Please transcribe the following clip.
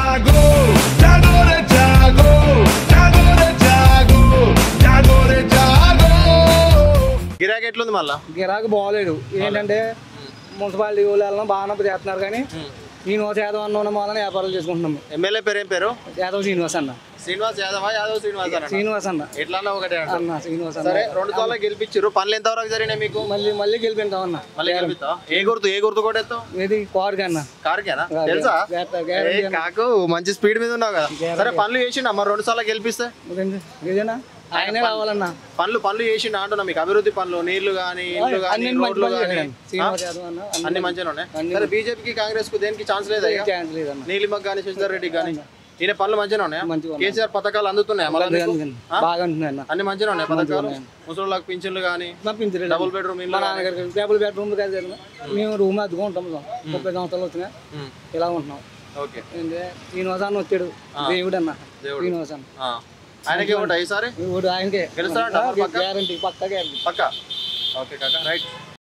jago, jago re jago, jago re jago, jago re jago. గిరాకీ ఎట్లుంది మళ్ళా గిరాకు బాగోలేదు ఏంటంటే మున్సిపాలిటీ వాళ్ళు వెళ్ళడం బాగానే చేస్తున్నారు కానీ శ్రీనివాస్ యాదవ్ అన్న ఉన్న మూలన వ్యాపారాలు చేసుకుంటున్నాం ఎమ్మెల్యే పేరు ఏం పేరు యాదవ్ శ్రీనివాస్ అన్న శ్రీనివాస్ యాదవ్ యాదవ్ శ్రీనివాస్ అన్న శ్రీనివాస్ అన్న ఎట్లా ఒకటే అంటారు. అన్న శ్రీనివాస్ అన్న సరే రెండు సార్లు గెలిపించారు పనులు ఎంత వరకు జరిగినాయి మీకు మళ్ళీ మళ్ళీ గెలిపించాం అన్న మళ్ళీ గెలిపిస్తావా ఏ గుర్తు ఏ గుర్తు కూడా ఎత్తావు ఇది కోరిక అన్న కారుకేనా తెలుసా గ్యారెంటీ ఏ కాకు మంచి స్పీడ్ మీద ఉన్నావు కదా సరే పనులు చేసిండు మరి రెండు సార్లు గెలిపిస్తే ఇదేనా ఆయనే రావాలన్న పనులు పనులు చేసిండు అంటున్నా మీకు అభివృద్ధి పనులు నీళ్లు కానీ ఇల్లు కానీ అన్ని మంచి రోడ్లు పనులు కానీ చేశాడు. శ్రీనివాస్ యాదవ్ అన్న అన్ని అన్ని మంచిగా ఉన్నాయి సరే బీజేపీకి కాంగ్రెస్ కు దేనికి ఛాన్స్ లేదా ఇక? ఛాన్స్ లేదన్న నీలిమక్ కానీ శశిధర్ రెడ్డి కానీ ఈయన పనులు మంచిగా ఉన్నాయా మంచిగా ఉన్నాయి. కేసీఆర్ పథకాలు అందుతున్నాయా మళ్ళీ నీకు? అందుకని బాగా ఉంటున్నాయి అన్న అన్ని మంచిగా ఉన్నాయి పథకాలు ముసలిళ్ళకి పింఛన్లు కానీ పంపించలేదు డబుల్ బెడ్రూమ్ మా ఇల్లు నాన్నగారికి డబుల్ బెడ్రూమ్ కదా మేము రూమ్ అద్దుకుంటాం ముప్పై సంవత్సరాలు వచ్చినాయి ఉమ్, ఇలా ఉంటున్నాం ఓకే ఏంటి శ్రీనివాస్ అన్న వచ్చాడు దేవుడు అన్న దేవుడు. శ్రీనివాస్ అన్న ఆ. ఆయనకే ఉంటాయి ఈసారి దేవుడు ఆయనకే గెలుస్తాడంట మరి పక్కా? గ్యారంటీ పక్క గ్యారంటీ పక్క ఓకే కాక రైట్